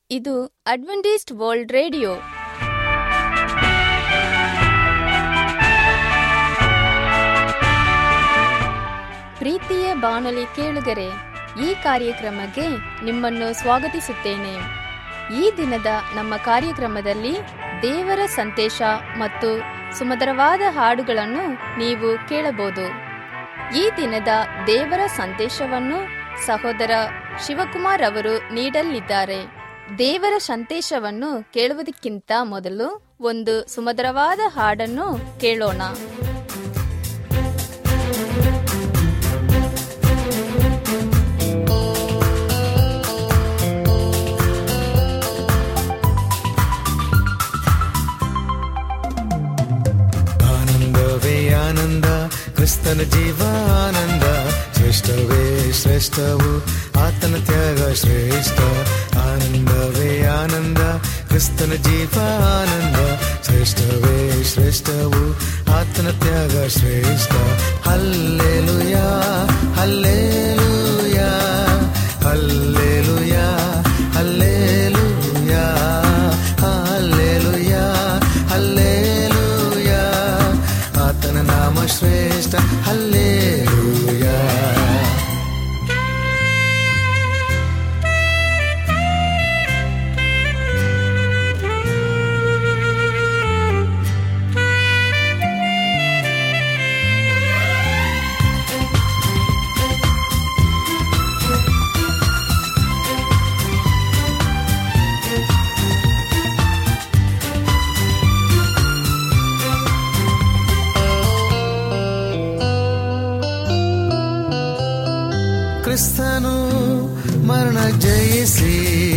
ಇದು Adventist world radio ಪ್ರೀತಿಯ ಬಾನುಲಿ ಕೇಳುಗರೆ ಈ ಕಾರ್ಯಕ್ರಮಕ್ಕೆ ನಿಮ್ಮನ್ನು ಸ್ವಾಗತಿಸುತ್ತೇನೆ ಈ ದಿನದ ನಮ್ಮ ಕಾರ್ಯಕ್ರಮದಲ್ಲಿ ದೇವರ ಸಂದೇಶ ಮತ್ತು ಸುಮಧುರವಾದ ಹಾಡುಗಳನ್ನು ನೀವು ಕೇಳಬಹುದು ಈ ದಿನದ ದೇವರ ಸಂದೇಶವನ್ನು ಸಹೋದರ ಶಿವಕುಮಾರ್ ಅವರು ನೀಡಲಿದ್ದಾರೆ ದೇವರ ಸಂದೇಶವನ್ನು ಕೇಳುವುದಕ್ಕಿಂತ ಮೊದಲು ಒಂದು ಸುಮಧುರವಾದ ಹಾಡನ್ನು ಕೇಳೋಣ ಆನಂದವೇ ಆನಂದ ಕ್ರಿಸ್ತನ ಜೀವಾನಂದ ಶ್ರೇಷ್ಠವೇ ಶ್ರೇಷ್ಠವು ಆತನ ತ್ಯಾಗ ಶ್ರೇಷ್ಠ ಆನಂದವೇ ಆನಂದ ಕ್ರಿಸ್ತನ ಜೀವಾನಂದ ಶ್ರೇಷ್ಠವೇ ಶ್ರೇಷ್ಠವು ಆತನ ತ್ಯಾಗ ಶ್ರೇಷ್ಠ ಹಲ್ಲೆಲುಯಾ ಹಲ್ಲೆಲುಯಾ ಹಲ್ಲೆಲುಯಾ ಹಲ್ಲೆಲುಯಾ ಹಲ್ಲೆಲುಯಾ ಹಲ್ಲೆಲುಯಾ ಆತನ ನಾಮ ಶ್ರೇಷ್ಠ ಹಲ್ಲೆಲುಯಾ ಕ್ರಿಸ್ತನು ಮರಣ ಜಯಿಸಿ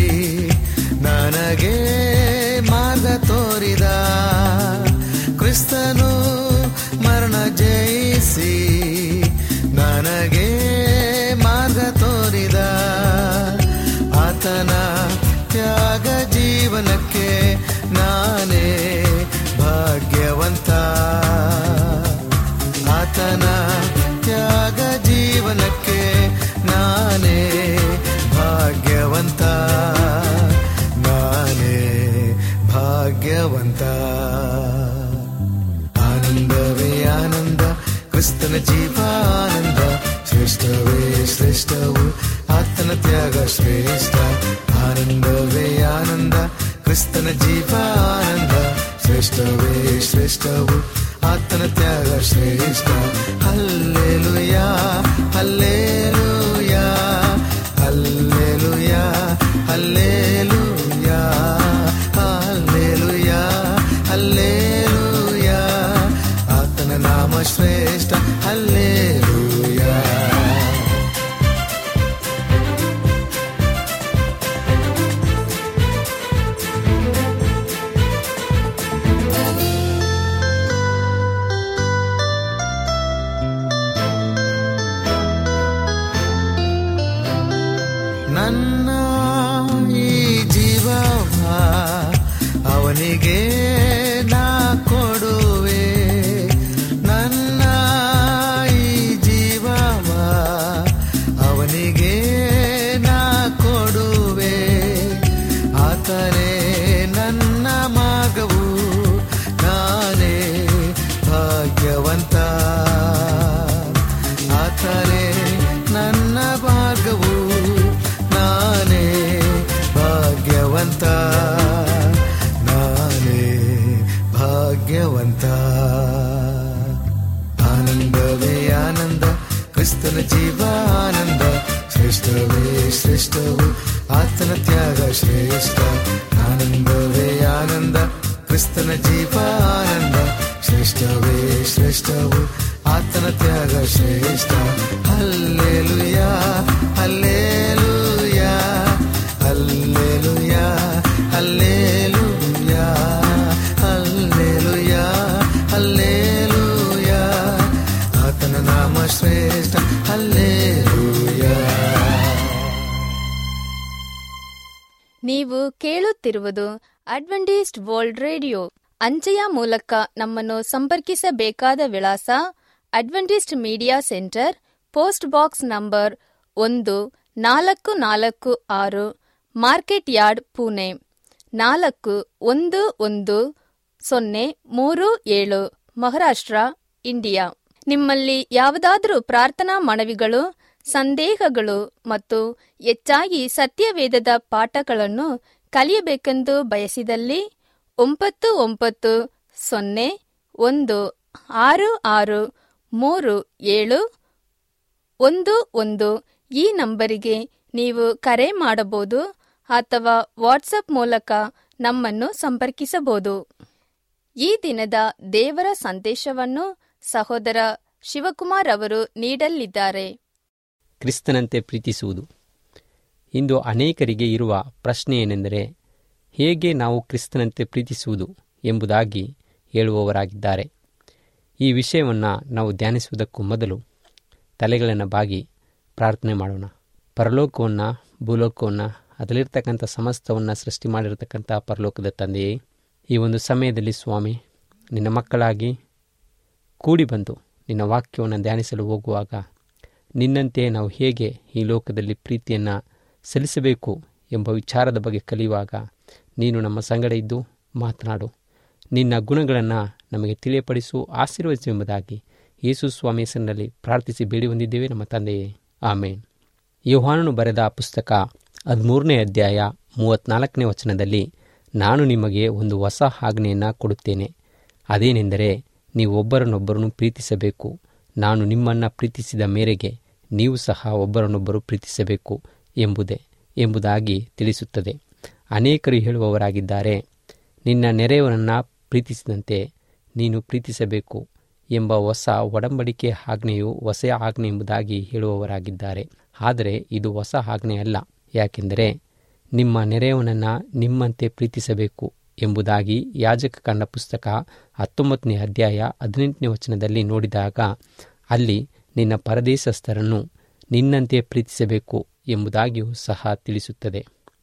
ನನಗೆ ಮಾರ್ಗ ತೋರಿದ ಕ್ರಿಸ್ತನು ಮರಣ ಜಯಿಸಿ ನನಗೆ ಮಾರ್ಗ ತೋರಿದ ಆತನ ತ್ಯಾಗ ಜೀವನಕ್ಕೆ ನಾನೇ ಭಾಗ್ಯವಂತ ಆತನ ತ್ಯಾಗ ಜೀವನಕ್ಕೆ ನಾನೇ ಭಾಗ್ಯವಂತ ನಾನೇ ಭಾಗ್ಯವಂತ ಆನಂದವೇ ಆನಂದ ಕ್ರಿಸ್ತನ ಜೀವಾನಂದ ಶ್ರೇಷ್ಠವೇ ಶ್ರೇಷ್ಠವು ಆತನ ತ್ಯಾಗ ಶ್ರೇಷ್ಠ ಆನಂದವೇ ಆನಂದ ಕ್ರಿಸ್ತನ ಜೀವಾನಂದ ಶ್ರೇಷ್ಠವೇ ಶ್ರೇಷ್ಠವು ಆತನ ತ್ಯಾಗ ಶ್ರೇಷ್ಠ ಹಲ್ಲೆಲುಯಾ ಹಲ್ಲೆಲುಯಾ ಹಲ್ಲೆಲುಯಾ ಹಲ್ಲೆಲುಯಾ ಹಲ್ಲೆಲುಯಾ ಹಲ್ಲೆಲುಯಾ ಆತನ ನಾಮ ಶ್ರೇಷ್ಠ ಹಲ್ಲೆಲುಯಾ ನನ್ನ ಈ ಜೀವವ ಅವನಿಗೆ ನಾ ಕೊಡುವೆ ನನ್ನ ಈ ಜೀವವ ಅವನಿಗೆ ನಾ ಕೊಡುವೆ ಆತನೇ ನನ್ನ ಮಾರ್ಗವು ನಾನೇ ಭಾಗ್ಯವಂತ ಆತನೇ ನನ್ನ ಮಾರ್ಗವು ನಾನೇ ಭಾಗ್ಯವಂತ ನಾನೇ ಭಾಗ್ಯವಂತ ಆನಂದವೇ ಆನಂದ ಕ್ರಿಸ್ತನ ಜೀವಾನಂದ ಶ್ರೇಷ್ಠವೇ ಶ್ರೇಷ್ಠವು ಆತನ ತ್ಯಾಗ ಶ್ರೇಷ್ಠ ಆನಂದವೇ ಆನಂದ ಕ್ರಿಸ್ತನ ಜೀವಾನಂದ ಶ್ರೇಷ್ಠವೇ ಶ್ರೇಷ್ಠವು ಆತನ ತ್ಯಾಗ ಶ್ರೇಷ್ಠ ಹಲ್ಲೆಲುಯಾ ಹಲ್ಲೆಲುಯಾ ಹಲ್ಲೆಲುಯಾ ಹಲ್ಲೆಲುಯಾ ಹಲ್ಲೆಲುಯಾ ಹಲ್ಲೆಲುಯಾ ಆತನ ನಾಮ ಶ್ರೇಷ್ಠ ಹಲ್ಲೆಲುಯಾ ನೀವು ಕೇಳುತ್ತಿರುವುದು ಅಡ್ವೆಂಟಿಸ್ಟ್ ವರ್ಲ್ಡ್ ರೇಡಿಯೋ ಅಂಚೆಯ ಮೂಲಕ ನಮ್ಮನ್ನು ಸಂಪರ್ಕಿಸಬೇಕಾದ ವಿಳಾಸ Adventist media centre post box number ಒಂದು ನಾಲ್ಕು ನಾಲ್ಕು ಆರು ಮಾರ್ಕೆಟ್ ಯಾರ್ಡ್ ಪುಣೆ ನಾಲ್ಕು ಒಂದು ಒಂದು ಸೊನ್ನೆ ಮೂರು ಏಳು ಮಹಾರಾಷ್ಟ್ರ ಇಂಡಿಯಾ ನಿಮ್ಮಲ್ಲಿ ಯಾವುದಾದರೂ ಪ್ರಾರ್ಥನಾ ಮನವಿಗಳು ಸಂದೇಹಗಳು ಮತ್ತು ಹೆಚ್ಚಾಗಿ ಸತ್ಯವೇದದ ಪಾಠಗಳನ್ನು ಕಲಿಯಬೇಕೆಂದು ಬಯಸಿದಲ್ಲಿ ಒಂಬತ್ತು ಒಂಬತ್ತು ಸೊನ್ನೆ ಒಂದು ಆರು ಆರು ಮೂರು ಏಳು ಒಂದು ಒಂದು ಈ ನಂಬರಿಗೆ ನೀವು ಕರೆ ಮಾಡಬಹುದು ಅಥವಾ ವಾಟ್ಸಪ್ ಮೂಲಕ ನಮ್ಮನ್ನು ಸಂಪರ್ಕಿಸಬಹುದು ಈ ದಿನದ ದೇವರ ಸಂದೇಶವನ್ನು ಸಹೋದರ ಶಿವಕುಮಾರ್ ಅವರು ನೀಡಲಿದ್ದಾರೆ ಕ್ರಿಸ್ತನಂತೆ ಪ್ರೀತಿಸುವುದು ಇಂದು ಅನೇಕರಿಗೆ ಇರುವ ಪ್ರಶ್ನೆ ಏನೆಂದರೆ ಹೇಗೆ ನಾವು ಕ್ರಿಸ್ತನಂತೆ ಪ್ರೀತಿಸುವುದು ಎಂಬುದಾಗಿ ಹೇಳುವವರಾಗಿದ್ದಾರೆ ಈ ವಿಷಯವನ್ನು ನಾವು ಧ್ಯಾನಿಸುವುದಕ್ಕೂ ಮೊದಲು ತಲೆಗಳನ್ನು ಬಾಗಿ ಪ್ರಾರ್ಥನೆ ಮಾಡೋಣ ಪರಲೋಕವನ್ನು ಭೂಲೋಕವನ್ನು ಅದರಲ್ಲಿರ್ತಕ್ಕಂಥ ಸಮಸ್ತವನ್ನು ಸೃಷ್ಟಿ ಮಾಡಿರತಕ್ಕಂಥ ಪರಲೋಕದ ತಂದೆಯೇ ಈ ಒಂದು ಸಮಯದಲ್ಲಿ ಸ್ವಾಮಿ ನಿನ್ನ ಮಕ್ಕಳಾಗಿ ಕೂಡಿ ಬಂದು ನಿನ್ನ ವಾಕ್ಯವನ್ನು ಧ್ಯಾನಿಸಲು ಹೋಗುವಾಗ ನಿನ್ನಂತೆ ನಾವು ಹೇಗೆ ಈ ಲೋಕದಲ್ಲಿ ಪ್ರೀತಿಯನ್ನು ಸಲ್ಲಿಸಬೇಕು ಎಂಬ ವಿಚಾರದ ಬಗ್ಗೆ ಕಲಿಯುವಾಗ ನೀನು ನಮ್ಮ ಸಂಗಡ ಇದ್ದು ಮಾತನಾಡು ನಿನ್ನ ಗುಣಗಳನ್ನು ನಮಗೆ ತಿಳಿಯಪಡಿಸು ಆಶೀರ್ವದಿಸು ಎಂಬುದಾಗಿ ಯೇಸು ಸ್ವಾಮಿ ಹೆಸರಿನಲ್ಲಿ ಪ್ರಾರ್ಥಿಸಿ ಬೇಡಿ ಹೊಂದಿದ್ದೇವೆ ನಮ್ಮ ತಂದೆಯೇ ಆಮೇನ್ ಯೋಹಾನನು ಬರೆದ ಪುಸ್ತಕ ಹದಿಮೂರನೇ ಅಧ್ಯಾಯ ಮೂವತ್ನಾಲ್ಕನೇ ವಚನದಲ್ಲಿ ನಾನು ನಿಮಗೆ ಒಂದು ಹೊಸ ಆಜ್ಞೆಯನ್ನು ಕೊಡುತ್ತೇನೆ ಅದೇನೆಂದರೆ ನೀವು ಒಬ್ಬರನ್ನೊಬ್ಬರನ್ನು ಪ್ರೀತಿಸಬೇಕು ನಾನು ನಿಮ್ಮನ್ನು ಪ್ರೀತಿಸಿದ ಮೇರೆಗೆ ನೀವು ಸಹ ಒಬ್ಬರನ್ನೊಬ್ಬರು ಪ್ರೀತಿಸಬೇಕು ಎಂಬುದೇ ಎಂಬುದಾಗಿ ತಿಳಿಸುತ್ತದೆ ಅನೇಕರು ಹೇಳುವವರಾಗಿದ್ದಾರೆ ನಿನ್ನ ನೆರೆಯವರನ್ನು ಪ್ರೀತಿಸಿದಂತೆ ನೀನು ಪ್ರೀತಿಸಬೇಕು ಎಂಬ ಹೊಸ ಒಡಂಬಡಿಕೆ ಆಜ್ಞೆಯು ಹೊಸ ಆಜ್ಞೆ ಎಂಬುದಾಗಿ ಹೇಳುವವರಾಗಿದ್ದಾರೆ ಆದರೆ ಇದು ಹೊಸ ಆಜ್ಞೆಯಲ್ಲ ಯಾಕೆಂದರೆ ನಿಮ್ಮ ನೆರೆಯವನನ್ನು ನಿಮ್ಮಂತೆ ಪ್ರೀತಿಸಬೇಕು ಎಂಬುದಾಗಿ ಯಾಜಕ ಕಂಡ ಪುಸ್ತಕ ಹತ್ತೊಂಬತ್ತನೇ ಅಧ್ಯಾಯ ಹದಿನೆಂಟನೇ ವಚನದಲ್ಲಿ ನೋಡಿದಾಗ ಅಲ್ಲಿ ನಿನ್ನ ಪರದೇಶಸ್ಥರನ್ನು ನಿನ್ನಂತೆ ಪ್ರೀತಿಸಬೇಕು ಎಂಬುದಾಗಿಯೂ ಸಹ ತಿಳಿಸುತ್ತದೆ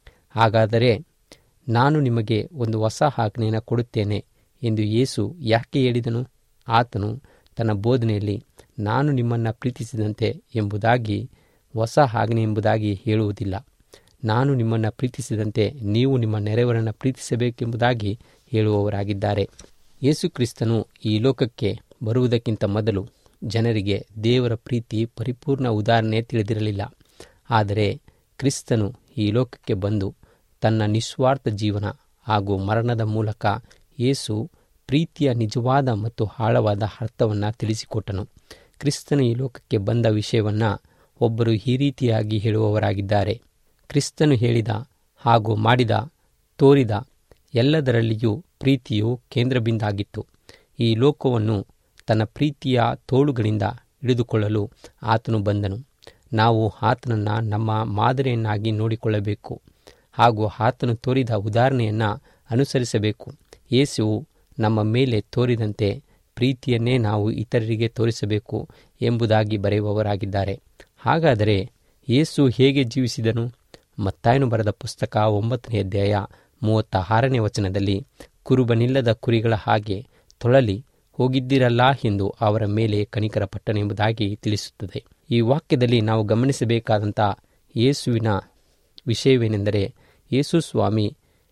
ಹಾಗಾದರೆ ನಾನು ನಿಮಗೆ ಒಂದು ಹೊಸ ಆಜ್ಞೆಯನ್ನು ಕೊಡುತ್ತೇನೆ ಎಂದು ಯೇಸು ಯಾಕೆ ಹೇಳಿದನು ಆತನು ತನ್ನ ಬೋಧನೆಯಲ್ಲಿ ನಾನು ನಿಮ್ಮನ್ನು ಪ್ರೀತಿಸಿದಂತೆ ಎಂಬುದಾಗಿ ಹೊಸ ಆಜ್ಞೆ ಎಂಬುದಾಗಿ ಹೇಳುವುದಿಲ್ಲ ನಾನು ನಿಮ್ಮನ್ನು ಪ್ರೀತಿಸಿದಂತೆ ನೀವು ನಿಮ್ಮ ನೆರೆಯವರನ್ನು ಪ್ರೀತಿಸಬೇಕೆಂಬುದಾಗಿ ಹೇಳುವವರಾಗಿದ್ದಾರೆ ಯೇಸು ಕ್ರಿಸ್ತನು ಈ ಲೋಕಕ್ಕೆ ಬರುವುದಕ್ಕಿಂತ ಮೊದಲು ಜನರಿಗೆ ದೇವರ ಪ್ರೀತಿ ಪರಿಪೂರ್ಣ ಉದಾಹರಣೆ ತಿಳಿದಿರಲಿಲ್ಲ ಆದರೆ ಕ್ರಿಸ್ತನು ಈ ಲೋಕಕ್ಕೆ ಬಂದು ತನ್ನ ನಿಸ್ವಾರ್ಥ ಜೀವನ ಹಾಗೂ ಮರಣದ ಮೂಲಕ ಯೇಸು ಪ್ರೀತಿಯ ನಿಜವಾದ ಮತ್ತು ಆಳವಾದ ಅರ್ಥವನ್ನು ತಿಳಿಸಿಕೊಟ್ಟನು ಕ್ರಿಸ್ತನು ಈ ಲೋಕಕ್ಕೆ ಬಂದ ವಿಷಯವನ್ನು ಒಬ್ಬರು ಈ ರೀತಿಯಾಗಿ ಹೇಳುವವರಾಗಿದ್ದಾರೆ ಕ್ರಿಸ್ತನು ಹೇಳಿದ ಹಾಗೂ ಮಾಡಿದ ತೋರಿದ ಎಲ್ಲದರಲ್ಲಿಯೂ ಪ್ರೀತಿಯು ಕೇಂದ್ರಬಿಂದಾಗಿತ್ತು ಈ ಲೋಕವನ್ನು ತನ್ನ ಪ್ರೀತಿಯ ತೋಳುಗಳಿಂದ ಹಿಡಿದುಕೊಳ್ಳಲು ಆತನು ಬಂದನು ನಾವು ಆತನನ್ನು ನಮ್ಮ ಮಾದರಿಯನ್ನಾಗಿ ನೋಡಿಕೊಳ್ಳಬೇಕು ಹಾಗೂ ಆತನು ತೋರಿದ ಉದಾಹರಣೆಯನ್ನು ಅನುಸರಿಸಬೇಕು ಯೇಸುವು ನಮ್ಮ ಮೇಲೆ ತೋರಿದಂತೆ ಪ್ರೀತಿಯನ್ನೇ ನಾವು ಇತರರಿಗೆ ತೋರಿಸಬೇಕು ಎಂಬುದಾಗಿ ಬರೆಯುವವರಾಗಿದ್ದಾರೆ ಹಾಗಾದರೆ ಯೇಸು ಹೇಗೆ ಜೀವಿಸಿದನು ಮತ್ತಾಯನು ಬರೆದ ಪುಸ್ತಕ ಒಂಬತ್ತನೇ ಅಧ್ಯಾಯ ಮೂವತ್ತ ಆರನೇ ವಚನದಲ್ಲಿ ಕುರುಬನಿಲ್ಲದ ಕುರಿಗಳ ಹಾಗೆ ತೊಳಲಿ ಹೋಗಿದ್ದಿರಲ್ಲ ಎಂದು ಅವರ ಮೇಲೆ ಕನಿಕರ ಪಟ್ಟನೆಂಬುದಾಗಿ ತಿಳಿಸುತ್ತದೆ ಈ ವಾಕ್ಯದಲ್ಲಿ ನಾವು ಗಮನಿಸಬೇಕಾದಂಥ ಯೇಸುವಿನ ವಿಷಯವೇನೆಂದರೆ ಯೇಸು ಸ್ವಾಮಿ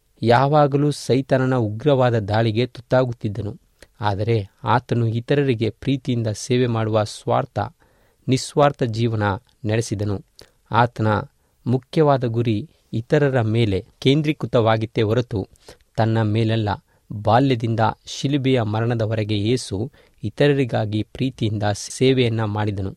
ಯಾವಾಗಲೂ ಸೈತನನ ಉಗ್ರವಾದ ದಾಳಿಗೆ ತುತ್ತಾಗುತ್ತಿದ್ದನು ಆದರೆ ಆತನು ಇತರರಿಗೆ ಪ್ರೀತಿಯಿಂದ ಸೇವೆ ಮಾಡುವ ಸ್ವಾರ್ಥ ನಿಸ್ವಾರ್ಥ ಜೀವನ ನಡೆಸಿದನು ಆತನ ಮುಖ್ಯವಾದ ಗುರಿ ಇತರರ ಮೇಲೆ ಕೇಂದ್ರೀಕೃತವಾಗಿತ್ತೇ ಹೊರತು ತನ್ನ ಮೇಲಲ್ಲ ಬಾಲ್ಯದಿಂದ ಶಿಲುಬೆಯ ಮರಣದವರೆಗೆ ಯೇಸು ಇತರರಿಗಾಗಿ ಪ್ರೀತಿಯಿಂದ ಸೇವೆಯನ್ನ ಮಾಡಿದನು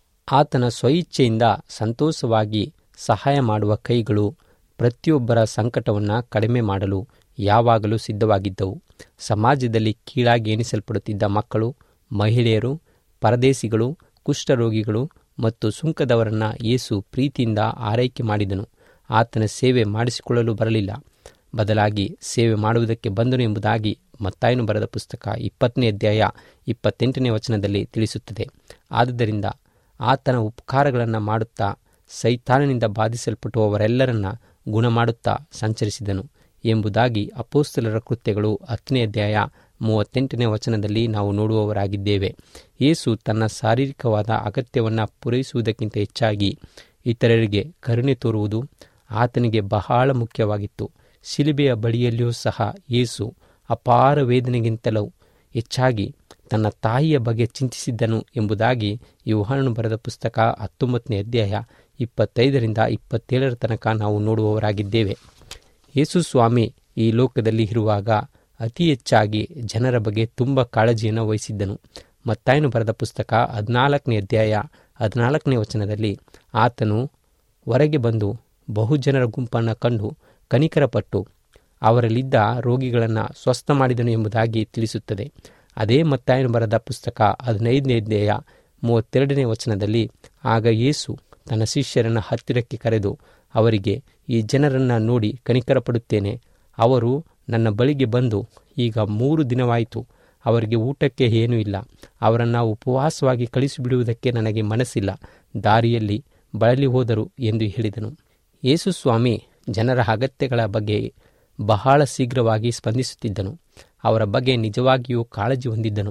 ಆತನ ಸ್ವಇಚ್ಛೆಯಿಂದ ಸಂತೋಷವಾಗಿ ಸಹಾಯ ಮಾಡುವ ಕೈಗಳು ಪ್ರತಿಯೊಬ್ಬರ ಸಂಕಟವನ್ನು ಕಡಿಮೆ ಮಾಡಲು ಯಾವಾಗಲೂ ಸಿದ್ಧವಾಗಿದ್ದವು ಸಮಾಜದಲ್ಲಿ ಕೀಳಾಗಿ ಎಣಿಸಲ್ಪಡುತ್ತಿದ್ದ ಮಕ್ಕಳು ಮಹಿಳೆಯರು ಪರದೇಶಿಗಳು ಕುಷ್ಠರೋಗಿಗಳು ಮತ್ತು ಸುಂಕದವರನ್ನು ಯೇಸು ಪ್ರೀತಿಯಿಂದ ಆರೈಕೆ ಮಾಡಿದನು ಆತನ ಸೇವೆ ಮಾಡಿಸಿಕೊಳ್ಳಲು ಬರಲಿಲ್ಲ ಬದಲಾಗಿ ಸೇವೆ ಮಾಡುವುದಕ್ಕೆ ಬಂದನು ಎಂಬುದಾಗಿ ಮತ್ತಾಯನು ಬರೆದ ಪುಸ್ತಕ ಇಪ್ಪತ್ತನೇ ಅಧ್ಯಾಯ ಇಪ್ಪತ್ತೆಂಟನೇ ವಚನದಲ್ಲಿ ತಿಳಿಸುತ್ತದೆ ಆದುದರಿಂದ ಆತನ ಉಪಕಾರಗಳನ್ನು ಮಾಡುತ್ತಾ ಸೈತಾನನಿಂದ ಬಾಧಿಸಲ್ಪಟ್ಟುವವರೆಲ್ಲರನ್ನ ಗುಣಮಾಡುತ್ತಾ ಸಂಚರಿಸಿದನು ಎಂಬುದಾಗಿ ಅಪೋಸ್ತಲರ ಕೃತ್ಯಗಳು ಹತ್ತನೇ ಅಧ್ಯಾಯ ಮೂವತ್ತೆಂಟನೇ ವಚನದಲ್ಲಿ ನಾವು ನೋಡುವವರಾಗಿದ್ದೇವೆ ಯೇಸು ತನ್ನ ಶಾರೀರಿಕವಾದ ಅಗತ್ಯವನ್ನು ಪೂರೈಸುವುದಕ್ಕಿಂತ ಹೆಚ್ಚಾಗಿ ಇತರರಿಗೆ ಕರುಣೆ ತೋರುವುದು ಆತನಿಗೆ ಬಹಳ ಮುಖ್ಯವಾಗಿತ್ತು ಶಿಲುಬೆಯ ಬಳಿಯಲ್ಲಿಯೂ ಸಹ ಯೇಸು ಅಪಾರ ವೇದನೆಗಿಂತಲೂ ಹೆಚ್ಚಾಗಿ ತನ್ನ ತಾಯಿಯ ಬಗ್ಗೆ ಚಿಂತಿಸಿದ್ದನು ಎಂಬುದಾಗಿ ಯೋಹಾನನು ಬರೆದ ಪುಸ್ತಕ ಹತ್ತೊಂಬತ್ತನೇ ಅಧ್ಯಾಯ ಇಪ್ಪತ್ತೈದರಿಂದ ಇಪ್ಪತ್ತೇಳರ ತನಕ ನಾವು ನೋಡುವವರಾಗಿದ್ದೇವೆ ಯೇಸು ಸ್ವಾಮಿ ಈ ಲೋಕದಲ್ಲಿ ಇರುವಾಗ ಅತಿ ಹೆಚ್ಚಾಗಿ ಜನರ ಬಗ್ಗೆ ತುಂಬ ಕಾಳಜಿಯನ್ನು ವಹಿಸಿದ್ದನು ಮತ್ತಾಯನು ಬರೆದ ಪುಸ್ತಕ ಹದಿನಾಲ್ಕನೇ ಅಧ್ಯಾಯ ಹದಿನಾಲ್ಕನೇ ವಚನದಲ್ಲಿ ಆತನು ಹೊರಗೆ ಬಂದು ಬಹುಜನರ ಗುಂಪನ್ನು ಕಂಡು ಕನಿಕರಪಟ್ಟು ಅವರಲ್ಲಿದ್ದ ರೋಗಿಗಳನ್ನು ಸ್ವಸ್ಥ ಮಾಡಿದನು ಎಂಬುದಾಗಿ ತಿಳಿಸುತ್ತದೆ ಅದೇ ಮತ್ತಾಯನು ಬರೆದ ಪುಸ್ತಕ ಹದಿನೈದನೇ ಅಧ್ಯಾಯ ಮೂವತ್ತೆರಡನೇ ವಚನದಲ್ಲಿ ಆಗ ಯೇಸು ತನ್ನ ಶಿಷ್ಯರನ್ನು ಹತ್ತಿರಕ್ಕೆ ಕರೆದು ಅವರಿಗೆ ಈ ಜನರನ್ನು ನೋಡಿ ಕನಿಕರಪಡುತ್ತೇನೆ ಅವರು ನನ್ನ ಬಳಿಗೆ ಬಂದು ಈಗ ಮೂರು ದಿನವಾಯಿತು ಅವರಿಗೆ ಊಟಕ್ಕೆ ಏನೂ ಇಲ್ಲ ಅವರನ್ನು ಉಪವಾಸವಾಗಿ ಕಳಿಸಿಬಿಡುವುದಕ್ಕೆ ನನಗೆ ಮನಸ್ಸಿಲ್ಲ ದಾರಿಯಲ್ಲಿ ಬಳಲಿ ಹೋದರು ಎಂದು ಹೇಳಿದನು ಯೇಸು ಸ್ವಾಮಿ ಜನರ ಅಗತ್ಯಗಳ ಬಗ್ಗೆ ಬಹಳ ಶೀಘ್ರವಾಗಿ ಸ್ಪಂದಿಸುತ್ತಿದ್ದನು ಅವರ ಬಗ್ಗೆ ನಿಜವಾಗಿಯೂ ಕಾಳಜಿ ಹೊಂದಿದ್ದನು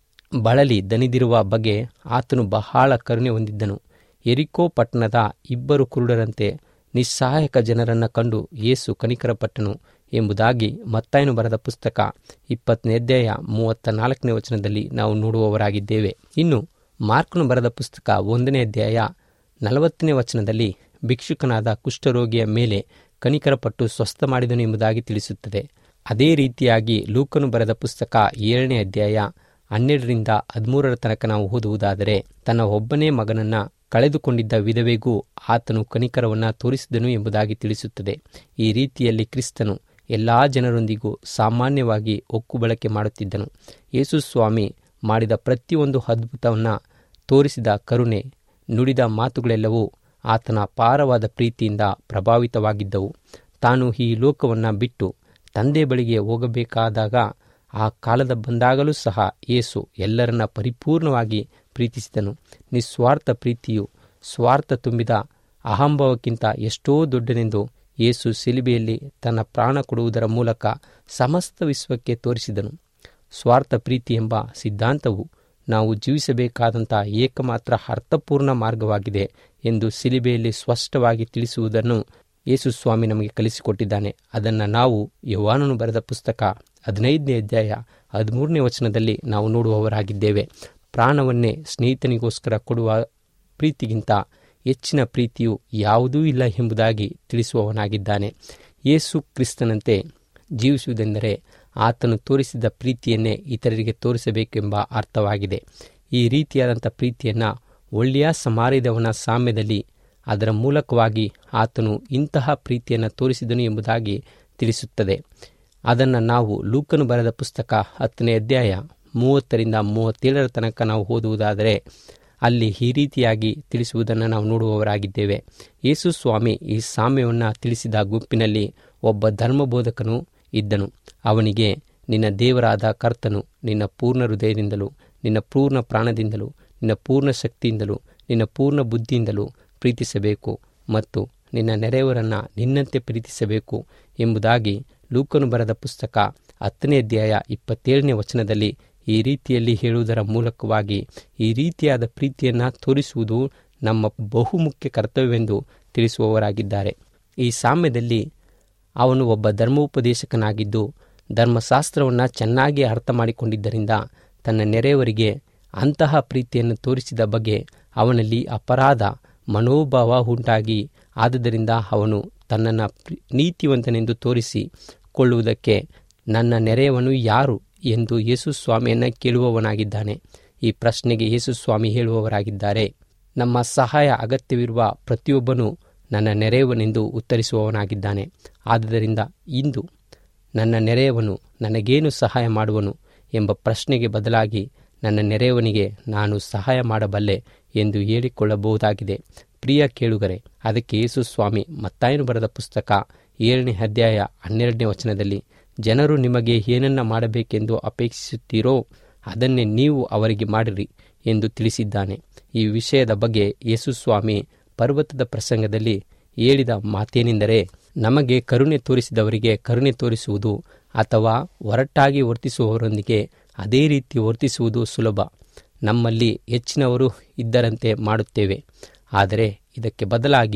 ಬಳಲಿ ದನಿದಿರುವ ಬಗ್ಗೆ ಆತನು ಬಹಳ ಕರುಣೆ ಹೊಂದಿದ್ದನು ಎರಿಕೋ ಪಟ್ಟಣದ ಇಬ್ಬರು ಕುರುಡರಂತೆ ನಿಸ್ಸಹಾಯಕ ಜನರನ್ನು ಕಂಡು ಯೇಸು ಕನಿಕರಪಟ್ಟನು ಎಂಬುದಾಗಿ ಮತ್ತಾಯನು ಬರೆದ ಪುಸ್ತಕ ಇಪ್ಪತ್ತನೇ ಅಧ್ಯಾಯ ಮೂವತ್ತ ನಾಲ್ಕನೇ ವಚನದಲ್ಲಿ ನಾವು ನೋಡುವವರಾಗಿದ್ದೇವೆ ಇನ್ನು ಮಾರ್ಕನು ಬರೆದ ಪುಸ್ತಕ ಒಂದನೇ ಅಧ್ಯಾಯ ನಲವತ್ತನೇ ವಚನದಲ್ಲಿ ಭಿಕ್ಷುಕನಾದ ಕುಷ್ಠರೋಗಿಯ ಮೇಲೆ ಕನಿಕರಪಟ್ಟು ಸ್ವಸ್ಥ ಮಾಡಿದನು ಎಂಬುದಾಗಿ ತಿಳಿಸುತ್ತದೆ ಅದೇ ರೀತಿಯಾಗಿ ಲೂಕನು ಬರೆದ ಪುಸ್ತಕ ಏಳನೇ ಅಧ್ಯಾಯ ಹನ್ನೆರಡರಿಂದ ಹದಿಮೂರರ ತನಕ ನಾವು ಓದುವುದಾದರೆ ತನ್ನ ಒಬ್ಬನೇ ಮಗನನ್ನ ಕಳೆದುಕೊಂಡಿದ್ದ ವಿಧವೆಗೂ ಆತನು ಕನಿಕರವನ್ನು ತೋರಿಸಿದನು ಎಂಬುದಾಗಿ ತಿಳಿಸುತ್ತದೆ ಈ ರೀತಿಯಲ್ಲಿ ಕ್ರಿಸ್ತನು ಎಲ್ಲಾ ಜನರೊಂದಿಗೂ ಸಾಮಾನ್ಯವಾಗಿ ಒಕ್ಕು ಬಳಕೆ ಮಾಡುತ್ತಿದ್ದನು ಯೇಸು ಸ್ವಾಮಿ ಮಾಡಿದ ಪ್ರತಿಯೊಂದು ಅದ್ಭುತವನ್ನು ತೋರಿಸಿದ ಕರುಣೆ ನುಡಿದ ಮಾತುಗಳೆಲ್ಲವೂ ಆತನ ಅಪಾರವಾದ ಪ್ರೀತಿಯಿಂದ ಪ್ರಭಾವಿತವಾಗಿದ್ದವು ತಾನು ಈ ಲೋಕವನ್ನು ಬಿಟ್ಟು ತಂದೆ ಬಳಿಗೆ ಹೋಗಬೇಕಾದಾಗ ಆ ಕಾಲದ ಬಂದಾಗಲೂ ಸಹ ಯೇಸು ಎಲ್ಲರನ್ನ ಪರಿಪೂರ್ಣವಾಗಿ ಪ್ರೀತಿಸಿದನು ನಿಸ್ವಾರ್ಥ ಪ್ರೀತಿಯು ಸ್ವಾರ್ಥ ತುಂಬಿದ ಅಹಂಭವಕ್ಕಿಂತ ಎಷ್ಟೋ ದೊಡ್ಡನೆಂದು ಯೇಸು ಸಿಲಿಬೆಯಲ್ಲಿ ತನ್ನ ಪ್ರಾಣ ಕೊಡುವುದರ ಮೂಲಕ ಸಮಸ್ತ ವಿಶ್ವಕ್ಕೆ ತೋರಿಸಿದನು ಸ್ವಾರ್ಥ ಪ್ರೀತಿ ಎಂಬ ಸಿದ್ಧಾಂತವು ನಾವು ಜೀವಿಸಬೇಕಾದಂಥ ಏಕಮಾತ್ರ ಅರ್ಥಪೂರ್ಣ ಮಾರ್ಗವಾಗಿದೆ ಎಂದು ಸಿಲಿಬೆಯಲ್ಲಿ ಸ್ಪಷ್ಟವಾಗಿ ತಿಳಿಸುವುದನ್ನು ಯೇಸು ಸ್ವಾಮಿ ನಮಗೆ ಕಲಿಸಿಕೊಟ್ಟಿದ್ದಾನೆ ಅದನ್ನು ನಾವು ಯವಾನನು ಬರೆದ ಪುಸ್ತಕ ಹದಿನೈದನೇ ಅಧ್ಯಾಯ ಹದಿಮೂರನೇ ವಚನದಲ್ಲಿ ನಾವು ನೋಡುವವರಾಗಿದ್ದೇವೆ ಪ್ರಾಣವನ್ನೇ ಸ್ನೇಹಿತನಿಗೋಸ್ಕರ ಕೊಡುವ ಪ್ರೀತಿಗಿಂತ ಹೆಚ್ಚಿನ ಪ್ರೀತಿಯು ಯಾವುದೂ ಇಲ್ಲ ಎಂಬುದಾಗಿ ತಿಳಿಸುವವನಾಗಿದ್ದಾನೆ ಯೇಸು ಕ್ರಿಸ್ತನಂತೆ ಜೀವಿಸುವುದೆಂದರೆ ಆತನು ತೋರಿಸಿದ ಪ್ರೀತಿಯನ್ನೇ ಇತರರಿಗೆ ತೋರಿಸಬೇಕೆಂಬ ಅರ್ಥವಾಗಿದೆ ಈ ರೀತಿಯಾದಂಥ ಪ್ರೀತಿಯನ್ನು ಒಳ್ಳೆಯ ಸಮಾರಿದವನ ಸಾಮ್ಯದಲ್ಲಿ ಅದರ ಮೂಲಕವಾಗಿ ಆತನು ಇಂತಹ ಪ್ರೀತಿಯನ್ನು ತೋರಿಸಿದನು ಎಂಬುದಾಗಿ ತಿಳಿಸುತ್ತದೆ ಅದನ್ನು ನಾವು ಲೂಕನು ಬರೆದ ಪುಸ್ತಕ ಹತ್ತನೇ ಅಧ್ಯಾಯ ಮೂವತ್ತರಿಂದ ಮೂವತ್ತೇಳರ ತನಕ ನಾವು ಓದುವುದಾದರೆ ಅಲ್ಲಿ ಈ ರೀತಿಯಾಗಿ ತಿಳಿಸುವುದನ್ನು ನಾವು ನೋಡುವವರಾಗಿದ್ದೇವೆ ಯೇಸು ಸ್ವಾಮಿ ಈ ಸಾಮ್ಯವನ್ನು ತಿಳಿಸಿದ ಗುಂಪಿನಲ್ಲಿ ಒಬ್ಬ ಧರ್ಮಬೋಧಕನು ಇದ್ದನು ಅವನಿಗೆ ನಿನ್ನ ದೇವರಾದ ಕರ್ತನು ನಿನ್ನ ಪೂರ್ಣ ಹೃದಯದಿಂದಲೂ ನಿನ್ನ ಪೂರ್ಣ ಪ್ರಾಣದಿಂದಲೂ ನಿನ್ನ ಪೂರ್ಣ ಶಕ್ತಿಯಿಂದಲೂ ನಿನ್ನ ಪೂರ್ಣ ಬುದ್ಧಿಯಿಂದಲೂ ಪ್ರೀತಿಸಬೇಕು ಮತ್ತು ನಿನ್ನ ನೆರೆಯವರನ್ನು ನಿನ್ನಂತೆ ಪ್ರೀತಿಸಬೇಕು ಎಂಬುದಾಗಿ ಲೂಕನು ಬರೆದ ಪುಸ್ತಕ ಹತ್ತನೇ ಅಧ್ಯಾಯ ಇಪ್ಪತ್ತೇಳನೇ ವಚನದಲ್ಲಿ ಈ ರೀತಿಯಲ್ಲಿ ಹೇಳುವುದರ ಮೂಲಕವಾಗಿ ಈ ರೀತಿಯಾದ ಪ್ರೀತಿಯನ್ನು ತೋರಿಸುವುದು ನಮ್ಮ ಬಹುಮುಖ್ಯ ಕರ್ತವ್ಯವೆಂದು ತಿಳಿಸುವವರಾಗಿದ್ದಾರೆ ಈ ಸಾಮ್ಯದಲ್ಲಿ ಅವನು ಒಬ್ಬ ಧರ್ಮೋಪದೇಶಕನಾಗಿದ್ದು ಧರ್ಮಶಾಸ್ತ್ರವನ್ನು ಚೆನ್ನಾಗಿ ಅರ್ಥ ಮಾಡಿಕೊಂಡಿದ್ದರಿಂದ ತನ್ನ ನೆರೆಯವರಿಗೆ ಅಂತಹ ಪ್ರೀತಿಯನ್ನು ತೋರಿಸಿದ ಬಗ್ಗೆ ಅವನಲ್ಲಿ ಅಪರಾಧ ಮನೋಭಾವ ಉಂಟಾಗಿ ಆದುದರಿಂದ ಅವನು ತನ್ನನ್ನು ನೀತಿವಂತನೆಂದು ತೋರಿಸಿಕೊಳ್ಳುವುದಕ್ಕೆ ನನ್ನ ನೆರೆಯವನು ಯಾರು ಎಂದು ಯೇಸು ಸ್ವಾಮಿಯನ್ನು ಕೇಳುವವನಾಗಿದ್ದಾನೆ ಈ ಪ್ರಶ್ನೆಗೆ ಯೇಸು ಸ್ವಾಮಿ ಹೇಳುವವರಾಗಿದ್ದಾರೆ ನಮ್ಮ ಸಹಾಯ ಅಗತ್ಯವಿರುವ ಪ್ರತಿಯೊಬ್ಬನೂ ನನ್ನ ನೆರೆಯವನೆಂದು ಉತ್ತರಿಸುವವನಾಗಿದ್ದಾನೆ ಆದುದರಿಂದ ಇಂದು ನನ್ನ ನೆರೆಯವನು ನನಗೇನು ಸಹಾಯ ಮಾಡುವನು ಎಂಬ ಪ್ರಶ್ನೆಗೆ ಬದಲಾಗಿ ನನ್ನ ನೆರೆಯವನಿಗೆ ನಾನು ಸಹಾಯ ಮಾಡಬಲ್ಲೆ ಎಂದು ಹೇಳಿಕೊಳ್ಳಬಹುದಾಗಿದೆ ಪ್ರಿಯ ಕೇಳುಗರೆ ಅದಕ್ಕೆ ಯೇಸು ಸ್ವಾಮಿ ಮತ್ತಾಯನು ಬರೆದ ಪುಸ್ತಕ ಏಳನೇ ಅಧ್ಯಾಯ ಹನ್ನೆರಡನೇ ವಚನದಲ್ಲಿ ಜನರು ನಿಮಗೆ ಏನನ್ನ ಮಾಡಬೇಕೆಂದು ಅಪೇಕ್ಷಿಸುತ್ತೀರೋ ಅದನ್ನೇ ನೀವು ಅವರಿಗೆ ಮಾಡಿರಿ ಎಂದು ತಿಳಿಸಿದ್ದಾನೆ ಈ ವಿಷಯದ ಬಗ್ಗೆ ಯೇಸು ಸ್ವಾಮಿ ಪರ್ವತದ ಪ್ರಸಂಗದಲ್ಲಿ ಹೇಳಿದ ಮಾತೇನೆಂದರೆ ನಮಗೆ ಕರುಣೆ ತೋರಿಸಿದವರಿಗೆ ಕರುಣೆ ತೋರಿಸುವುದು ಅಥವಾ ಒರಟಾಗಿ ವರ್ತಿಸುವವರೊಂದಿಗೆ ಅದೇ ರೀತಿ ವರ್ತಿಸುವುದು ಸುಲಭ ನಮ್ಮಲ್ಲಿ ಹೆಚ್ಚಿನವರು ಇದ್ದರಂತೆ ಮಾಡುತ್ತೇವೆ ಆದರೆ ಇದಕ್ಕೆ ಬದಲಾಗಿ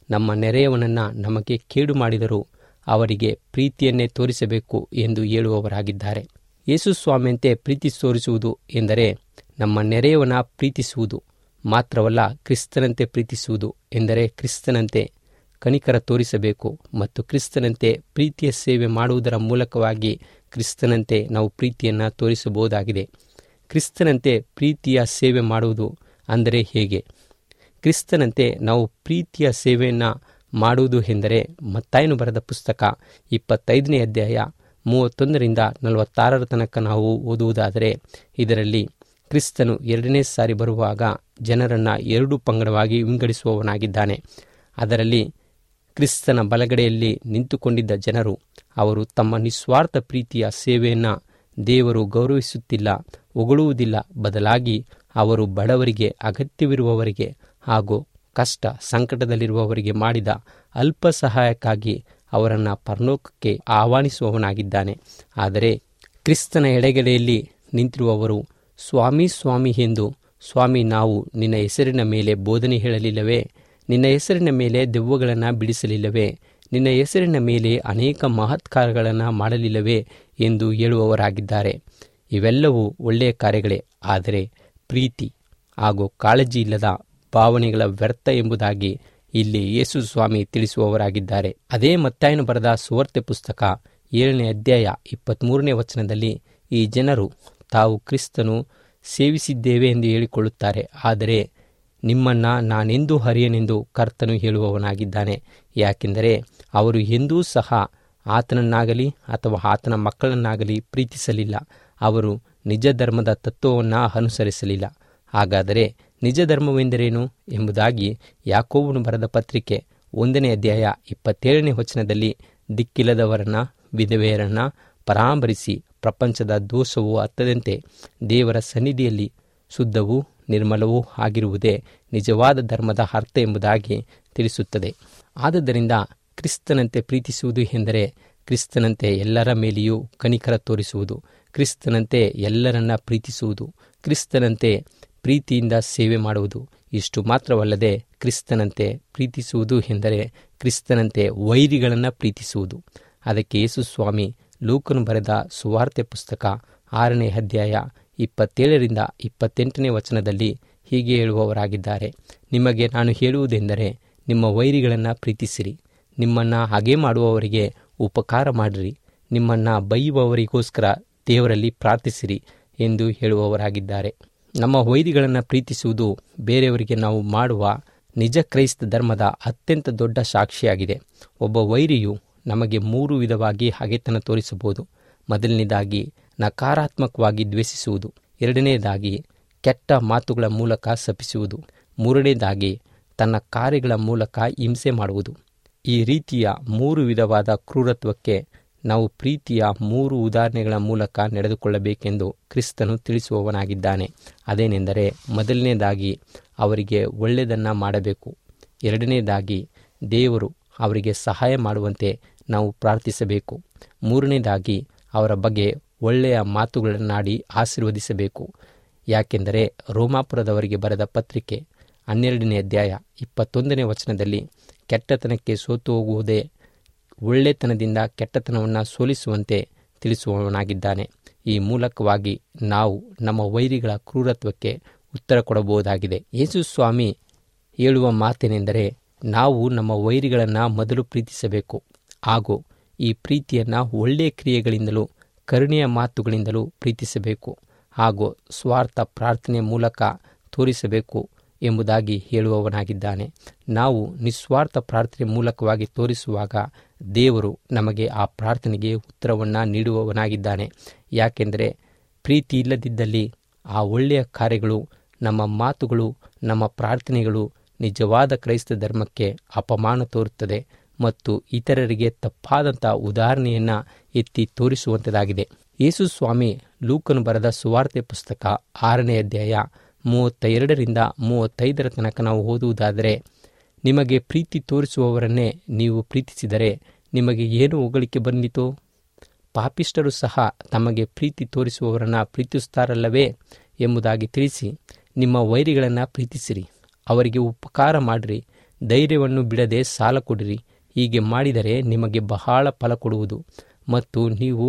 ನಮ್ಮ ನೆರೆಯವನನ್ನು ನಮಗೆ ಕೇಡು ಮಾಡಿದರೂ ಅವರಿಗೆ ಪ್ರೀತಿಯನ್ನೇ ತೋರಿಸಬೇಕು ಎಂದು ಹೇಳುವವರಾಗಿದ್ದಾರೆ ಯೇಸು ಸ್ವಾಮಿಯಂತೆ ಪ್ರೀತಿ ತೋರಿಸುವುದು ಎಂದರೆ ನಮ್ಮ ನೆರೆಯವನ ಪ್ರೀತಿಸುವುದು ಮಾತ್ರವಲ್ಲ ಕ್ರಿಸ್ತನಂತೆ ಪ್ರೀತಿಸುವುದು ಎಂದರೆ ಕ್ರಿಸ್ತನಂತೆ ಕನಿಕರ ತೋರಿಸಬೇಕು ಮತ್ತು ಕ್ರಿಸ್ತನಂತೆ ಪ್ರೀತಿಯ ಸೇವೆ ಮಾಡುವುದರ ಮೂಲಕವಾಗಿ ಕ್ರಿಸ್ತನಂತೆ ನಾವು ಪ್ರೀತಿಯನ್ನು ತೋರಿಸಬಹುದಾಗಿದೆ ಕ್ರಿಸ್ತನಂತೆ ಪ್ರೀತಿಯ ಸೇವೆ ಮಾಡುವುದು ಅಂದರೆ ಹೇಗೆ ಕ್ರಿಸ್ತನಂತೆ ನಾವು ಪ್ರೀತಿಯ ಸೇವೆಯನ್ನು ಮಾಡುವುದು ಎಂದರೆ ಮತ್ತಾಯನು ಬರೆದ ಪುಸ್ತಕ ಇಪ್ಪತ್ತೈದನೇ ಅಧ್ಯಾಯ ಮೂವತ್ತೊಂದರಿಂದ ನಲವತ್ತಾರರ ತನಕ ನಾವು ಓದುವುದಾದರೆ ಇದರಲ್ಲಿ ಕ್ರಿಸ್ತನು ಎರಡನೇ ಸಾರಿ ಬರುವಾಗ ಜನರನ್ನು ಎರಡು ಪಂಗಡವಾಗಿ ವಿಂಗಡಿಸುವವನಾಗಿದ್ದಾನೆ ಅದರಲ್ಲಿ ಕ್ರಿಸ್ತನ ಬಲಗಡೆಯಲ್ಲಿ ನಿಂತುಕೊಂಡಿದ್ದ ಜನರು ಅವರು ತಮ್ಮ ನಿಸ್ವಾರ್ಥ ಪ್ರೀತಿಯ ಸೇವೆಯನ್ನು ದೇವರು ಗೌರವಿಸುತ್ತಿಲ್ಲ ಹೊಗಳುವುದಿಲ್ಲ ಬದಲಾಗಿ ಅವರು ಬಡವರಿಗೆ ಅಗತ್ಯವಿರುವವರಿಗೆ ಹಾಗೂ ಕಷ್ಟ ಸಂಕಟದಲ್ಲಿರುವವರಿಗೆ ಮಾಡಿದ ಅಲ್ಪ ಸಹಾಯಕ್ಕಾಗಿ ಅವರನ್ನು ಪರಲೋಕಕ್ಕೆ ಆಹ್ವಾನಿಸುವವನಾಗಿದ್ದಾನೆ ಆದರೆ ಕ್ರಿಸ್ತನ ಎಡೆಗಡೆಯಲ್ಲಿ ನಿಂತಿರುವವರು ಸ್ವಾಮಿ ಸ್ವಾಮಿ ಎಂದು ಸ್ವಾಮಿ ನಾವು ನಿನ್ನ ಹೆಸರಿನ ಮೇಲೆ ಬೋಧನೆ ಹೇಳಲಿಲ್ಲವೇ ನಿನ್ನ ಹೆಸರಿನ ಮೇಲೆ ದೆವ್ವಗಳನ್ನು ಬಿಡಿಸಲಿಲ್ಲವೇ ನಿನ್ನ ಹೆಸರಿನ ಮೇಲೆ ಅನೇಕ ಮಹತ್ಕಾರಗಳನ್ನು ಮಾಡಲಿಲ್ಲವೇ ಎಂದು ಹೇಳುವವರಾಗಿದ್ದಾರೆ ಇವೆಲ್ಲವೂ ಒಳ್ಳೆಯ ಕಾರ್ಯಗಳೇ ಆದರೆ ಪ್ರೀತಿ ಹಾಗೂ ಕಾಳಜಿ ಇಲ್ಲದ ಭಾವನೆಗಳ ವ್ಯರ್ಥ ಎಂಬುದಾಗಿ ಇಲ್ಲಿ ಯೇಸು ಸ್ವಾಮಿ ತಿಳಿಸುವವರಾಗಿದ್ದಾರೆ ಅದೇ ಮತ್ತಾಯನು ಬರೆದ ಸುವಾರ್ತೆ ಪುಸ್ತಕ ಏಳನೇ ಅಧ್ಯಾಯ ಇಪ್ಪತ್ತ್ಮೂರನೇ ವಚನದಲ್ಲಿ ಈ ಜನರು ತಾವು ಕ್ರಿಸ್ತನು ಸೇವಿಸಿದ್ದೇವೆ ಎಂದು ಹೇಳಿಕೊಳ್ಳುತ್ತಾರೆ ಆದರೆ ನಿಮ್ಮನ್ನ ನಾನೆಂದೂ ಹರಿಯನೆಂದು ಕರ್ತನು ಹೇಳುವವನಾಗಿದ್ದಾನೆ ಯಾಕೆಂದರೆ ಅವರು ಎಂದೂ ಸಹ ಆತನನ್ನಾಗಲಿ ಅಥವಾ ಆತನ ಮಕ್ಕಳನ್ನಾಗಲಿ ಪ್ರೀತಿಸಲಿಲ್ಲ ಅವರು ನಿಜ ಧರ್ಮದ ತತ್ವವನ್ನು ಅನುಸರಿಸಲಿಲ್ಲ ಹಾಗಾದರೆ ನಿಜ ಧರ್ಮವೆಂದರೇನು ಎಂಬುದಾಗಿ ಯಾಕೋಬನು ಬರೆದ ಪತ್ರಿಕೆ ಒಂದನೇ ಅಧ್ಯಾಯ ಇಪ್ಪತ್ತೇಳನೇ ವಚನದಲ್ಲಿ ದಿಕ್ಕಿಲ್ಲದವರನ್ನ ವಿಧವೆಯರನ್ನ ಪರಾಮರಿಸಿ ಪ್ರಪಂಚದ ದೋಷವು ಹತ್ತದಂತೆ ದೇವರ ಸನ್ನಿಧಿಯಲ್ಲಿ ಶುದ್ಧವೂ ನಿರ್ಮಲವೂ ಆಗಿರುವುದೇ ನಿಜವಾದ ಧರ್ಮದ ಅರ್ಥ ಎಂಬುದಾಗಿ ತಿಳಿಸುತ್ತದೆ ಆದುದರಿಂದ ಕ್ರಿಸ್ತನಂತೆ ಪ್ರೀತಿಸುವುದು ಎಂದರೆ ಕ್ರಿಸ್ತನಂತೆ ಎಲ್ಲರ ಮೇಲೆಯೂ ಕನಿಕರ ತೋರಿಸುವುದು ಕ್ರಿಸ್ತನಂತೆ ಎಲ್ಲರನ್ನ ಪ್ರೀತಿಸುವುದು ಕ್ರಿಸ್ತನಂತೆ ಪ್ರೀತಿಯಿಂದ ಸೇವೆ ಮಾಡುವುದು ಇಷ್ಟು ಮಾತ್ರವಲ್ಲದೆ ಕ್ರಿಸ್ತನಂತೆ ಪ್ರೀತಿಸುವುದು ಎಂದರೆ ಕ್ರಿಸ್ತನಂತೆ ವೈರಿಗಳನ್ನು ಪ್ರೀತಿಸುವುದು ಅದಕ್ಕೆ ಯೇಸು ಸ್ವಾಮಿ ಲೂಕನು ಬರೆದ ಸುವಾರ್ತೆ ಪುಸ್ತಕ ಆರನೇ ಅಧ್ಯಾಯ ಇಪ್ಪತ್ತೇಳರಿಂದ ಇಪ್ಪತ್ತೆಂಟನೇ ವಚನದಲ್ಲಿ ಹೀಗೆ ಹೇಳುವವರಾಗಿದ್ದಾರೆ ನಿಮಗೆ ನಾನು ಹೇಳುವುದೆಂದರೆ ನಿಮ್ಮ ವೈರಿಗಳನ್ನು ಪ್ರೀತಿಸಿರಿ ನಿಮ್ಮನ್ನು ಹಾಗೆ ಮಾಡುವವರಿಗೆ ಉಪಕಾರ ಮಾಡಿರಿ ನಿಮ್ಮನ್ನು ಬೈಯುವವರಿಗೋಸ್ಕರ ದೇವರಲ್ಲಿ ಪ್ರಾರ್ಥಿಸಿರಿ ಎಂದು ಹೇಳುವವರಾಗಿದ್ದಾರೆ ನಮ್ಮ ವೈರಿಗಳನ್ನು ಪ್ರೀತಿಸುವುದು ಬೇರೆಯವರಿಗೆ ನಾವು ಮಾಡುವ ನಿಜ ಕ್ರೈಸ್ತ ಧರ್ಮದ ಅತ್ಯಂತ ದೊಡ್ಡ ಸಾಕ್ಷಿಯಾಗಿದೆ ಒಬ್ಬ ವೈರಿಯು ನಮಗೆ ಮೂರು ವಿಧವಾಗಿ ಹಗೆತನ ತೋರಿಸಬಹುದು ಮೊದಲನೇದಾಗಿ ನಕಾರಾತ್ಮಕವಾಗಿ ದ್ವೇಷಿಸುವುದು ಎರಡನೇದಾಗಿ ಕೆಟ್ಟ ಮಾತುಗಳ ಮೂಲಕ ಶಪಿಸುವುದು ಮೂರನೇದಾಗಿ ತನ್ನ ಕಾರ್ಯಗಳ ಮೂಲಕ ಹಿಂಸೆ ಮಾಡುವುದು ಈ ರೀತಿಯ ಮೂರು ವಿಧವಾದ ಕ್ರೂರತ್ವಕ್ಕೆ ನಾವು ಪ್ರೀತಿಯ ಮೂರು ಉದಾಹರಣೆಗಳ ಮೂಲಕ ನಡೆದುಕೊಳ್ಳಬೇಕೆಂದು ಕ್ರಿಸ್ತನು ತಿಳಿಸುವವನಾಗಿದ್ದಾನೆ ಅದೇನೆಂದರೆ ಮೊದಲನೇದಾಗಿ ಅವರಿಗೆ ಒಳ್ಳೆಯದನ್ನು ಮಾಡಬೇಕು ಎರಡನೇದಾಗಿ ದೇವರು ಅವರಿಗೆ ಸಹಾಯ ಮಾಡುವಂತೆ ನಾವು ಪ್ರಾರ್ಥಿಸಬೇಕು ಮೂರನೇದಾಗಿ ಅವರ ಬಗ್ಗೆ ಒಳ್ಳೆಯ ಮಾತುಗಳನ್ನಾಡಿ ಆಶೀರ್ವದಿಸಬೇಕು ಯಾಕೆಂದರೆ ರೋಮಾಪುರದವರಿಗೆ ಬರೆದ ಪತ್ರಿಕೆ ಹನ್ನೆರಡನೇ ಅಧ್ಯಾಯ ಇಪ್ಪತ್ತೊಂದನೇ ವಚನದಲ್ಲಿ ಕೆಟ್ಟತನಕ್ಕೆ ಸೋತು ಹೋಗುವುದೇ ಒಳ್ಳೆತನದಿಂದ ಕೆಟ್ಟತನವನ್ನು ಸೋಲಿಸುವಂತೆ ತಿಳಿಸುವವನಾಗಿದ್ದಾನೆ ಈ ಮೂಲಕವಾಗಿ ನಾವು ನಮ್ಮ ವೈರಿಗಳ ಕ್ರೂರತ್ವಕ್ಕೆ ಉತ್ತರ ಕೊಡಬಹುದಾಗಿದೆ ಯೇಸು ಸ್ವಾಮಿ ಹೇಳುವ ಮಾತೇನೆಂದರೆ ನಾವು ನಮ್ಮ ವೈರಿಗಳನ್ನು ಮೊದಲು ಪ್ರೀತಿಸಬೇಕು ಹಾಗೂ ಈ ಪ್ರೀತಿಯನ್ನು ಒಳ್ಳೆಯ ಕ್ರಿಯೆಗಳಿಂದಲೂ ಕರುಣೆಯ ಮಾತುಗಳಿಂದಲೂ ಪ್ರೀತಿಸಬೇಕು ಹಾಗೂ ಸ್ವಾರ್ಥ ಪ್ರಾರ್ಥನೆ ಮೂಲಕ ತೋರಿಸಬೇಕು ಎಂಬುದಾಗಿ ಹೇಳುವವನಾಗಿದ್ದಾನೆ ನಾವು ನಿಸ್ವಾರ್ಥ ಪ್ರಾರ್ಥನೆ ಮೂಲಕವಾಗಿ ತೋರಿಸುವಾಗ ದೇವರು ನಮಗೆ ಆ ಪ್ರಾರ್ಥನೆಗೆ ಉತ್ತರವನ್ನು ನೀಡುವವನಾಗಿದ್ದಾನೆ ಯಾಕೆಂದರೆ ಪ್ರೀತಿ ಇಲ್ಲದಿದ್ದಲ್ಲಿ ಆ ಒಳ್ಳೆಯ ಕಾರ್ಯಗಳು ನಮ್ಮ ಮಾತುಗಳು ನಮ್ಮ ಪ್ರಾರ್ಥನೆಗಳು ನಿಜವಾದ ಕ್ರೈಸ್ತ ಧರ್ಮಕ್ಕೆ ಅಪಮಾನ ತೋರುತ್ತದೆ ಮತ್ತು ಇತರರಿಗೆ ತಪ್ಪಾದಂಥ ಉದಾಹರಣೆಯನ್ನು ಎತ್ತಿ ತೋರಿಸುವಂಥದ್ದಾಗಿದೆ ಯೇಸು ಸ್ವಾಮಿ ಲೂಕನು ಬರೆದ ಸುವಾರ್ತೆ ಪುಸ್ತಕ ಆರನೇ ಅಧ್ಯಾಯ ಮೂವತ್ತ ಎರಡರಿಂದ ಮೂವತ್ತೈದರ ತನಕ ನಾವು ಓದುವುದಾದರೆ ನಿಮಗೆ ಪ್ರೀತಿ ತೋರಿಸುವವರನ್ನೇ ನೀವು ಪ್ರೀತಿಸಿದರೆ ನಿಮಗೆ ಏನು ಹೊಗಳಿಕೆ ಬಂದಿತು ಪಾಪಿಷ್ಟರು ಸಹ ತಮಗೆ ಪ್ರೀತಿ ತೋರಿಸುವವರನ್ನು ಪ್ರೀತಿಸುತ್ತಾರಲ್ಲವೇ ಎಂಬುದಾಗಿ ತಿಳಿಸಿ ನಿಮ್ಮ ವೈರಿಗಳನ್ನು ಪ್ರೀತಿಸಿರಿ ಅವರಿಗೆ ಉಪಕಾರ ಮಾಡಿರಿ ಧೈರ್ಯವನ್ನು ಬಿಡದೆ ಸಾಲ ಕೊಡಿರಿ ಹೀಗೆ ಮಾಡಿದರೆ ನಿಮಗೆ ಬಹಳ ಫಲ ಕೊಡುವುದು ಮತ್ತು ನೀವು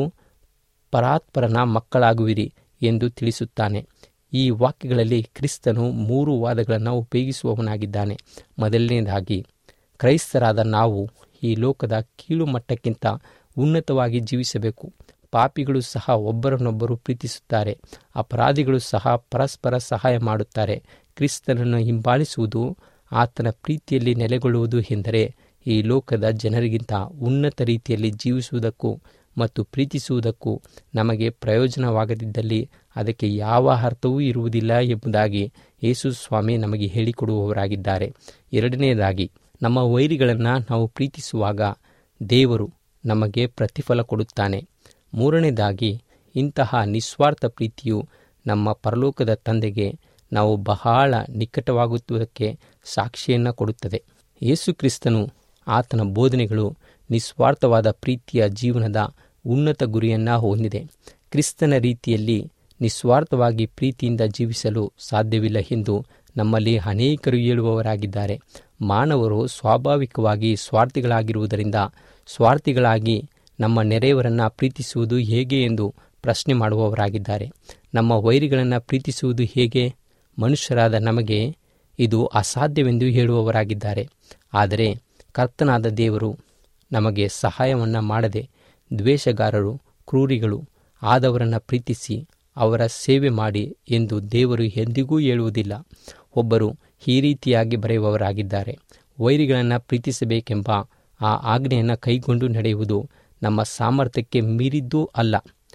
ಪರಾತ್ಪರನ ಮಕ್ಕಳಾಗುವಿರಿ ಎಂದು ತಿಳಿಸುತ್ತಾನೆ ಈ ವಾಕ್ಯಗಳಲ್ಲಿ ಕ್ರಿಸ್ತನು ಮೂರು ವಾದಗಳನ್ನು ಉಪಯೋಗಿಸುವವನಾಗಿದ್ದಾನೆ ಮೊದಲನೇದಾಗಿ ಕ್ರೈಸ್ತರಾದ ನಾವು ಈ ಲೋಕದ ಕೀಳು ಮಟ್ಟಕ್ಕಿಂತ ಉನ್ನತವಾಗಿ ಜೀವಿಸಬೇಕು ಪಾಪಿಗಳು ಸಹ ಒಬ್ಬರನ್ನೊಬ್ಬರು ಪ್ರೀತಿಸುತ್ತಾರೆ ಅಪರಾಧಿಗಳು ಸಹ ಪರಸ್ಪರ ಸಹಾಯ ಮಾಡುತ್ತಾರೆ ಕ್ರಿಸ್ತನನ್ನು ಹಿಂಬಾಲಿಸುವುದು ಆತನ ಪ್ರೀತಿಯಲ್ಲಿ ನೆಲೆಗೊಳ್ಳುವುದು ಎಂದರೆ ಈ ಲೋಕದ ಜನರಿಗಿಂತ ಉನ್ನತ ರೀತಿಯಲ್ಲಿ ಜೀವಿಸುವುದಕ್ಕೂ ಮತ್ತು ಪ್ರೀತಿಸುವುದಕ್ಕೂ ನಮಗೆ ಪ್ರಯೋಜನವಾಗದಿದ್ದಲ್ಲಿ ಅದಕ್ಕೆ ಯಾವ ಅರ್ಥವೂ ಇರುವುದಿಲ್ಲ ಎಂಬುದಾಗಿ ಯೇಸು ಸ್ವಾಮಿ ನಮಗೆ ಹೇಳಿಕೊಡುವವರಾಗಿದ್ದಾರೆ ಎರಡನೆಯದಾಗಿ ನಮ್ಮ ವೈರಿಗಳನ್ನು ನಾವು ಪ್ರೀತಿಸುವಾಗ ದೇವರು ನಮಗೆ ಪ್ರತಿಫಲ ಕೊಡುತ್ತಾನೆ ಮೂರನೇದಾಗಿ ಇಂತಹ ನಿಸ್ವಾರ್ಥ ಪ್ರೀತಿಯು ನಮ್ಮ ಪರಲೋಕದ ತಂದೆಗೆ ನಾವು ಬಹಳ ನಿಕಟವಾಗುವುದಕ್ಕೆ ಸಾಕ್ಷಿಯನ್ನು ಕೊಡುತ್ತದೆ ಯೇಸು ಕ್ರಿಸ್ತನು ಆತನ ಬೋಧನೆಗಳು ನಿಸ್ವಾರ್ಥವಾದ ಪ್ರೀತಿಯ ಜೀವನದ ಉನ್ನತ ಗುರಿಯನ್ನು ಹೊಂದಿದೆ ಕ್ರಿಸ್ತನ ರೀತಿಯಲ್ಲಿ ನಿಸ್ವಾರ್ಥವಾಗಿ ಪ್ರೀತಿಯಿಂದ ಜೀವಿಸಲು ಸಾಧ್ಯವಿಲ್ಲ ಎಂದು ನಮ್ಮಲ್ಲಿ ಅನೇಕರು ಹೇಳುವವರಾಗಿದ್ದಾರೆ ಮಾನವರು ಸ್ವಾಭಾವಿಕವಾಗಿ ಸ್ವಾರ್ಥಿಗಳಾಗಿರುವುದರಿಂದ ಸ್ವಾರ್ಥಿಗಳಾಗಿ ನಮ್ಮ ನೆರೆಯವರನ್ನು ಪ್ರೀತಿಸುವುದು ಹೇಗೆ ಎಂದು ಪ್ರಶ್ನೆ ಮಾಡುವವರಾಗಿದ್ದಾರೆ ನಮ್ಮ ವೈರಿಗಳನ್ನು ಪ್ರೀತಿಸುವುದು ಹೇಗೆ ಮನುಷ್ಯರಾದ ನಮಗೆ ಇದು ಅಸಾಧ್ಯವೆಂದು ಹೇಳುವವರಾಗಿದ್ದಾರೆ ಆದರೆ ಕರ್ತನಾದ ದೇವರು ನಮಗೆ ಸಹಾಯವನ್ನು ಮಾಡದೆ ದ್ವೇಷಗಾರರು ಕ್ರೂರಿಗಳು ಆದವರನ್ನು ಪ್ರೀತಿಸಿ ಅವರ ಸೇವೆ ಮಾಡಿ ಎಂದು ದೇವರು ಎಂದಿಗೂ ಹೇಳುವುದಿಲ್ಲ ಒಬ್ಬರು ಈ ರೀತಿಯಾಗಿ ಬರೆಯುವವರಾಗಿದ್ದಾರೆ ವೈರಿಗಳನ್ನು ಪ್ರೀತಿಸಬೇಕೆಂಬ ಆ ಆಜ್ಞೆಯನ್ನು ಕೈಗೊಂಡು ನಡೆಯುವುದು ನಮ್ಮ ಸಾಮರ್ಥ್ಯಕ್ಕೆ ಮೀರಿದ್ದೂ ಅಲ್ಲ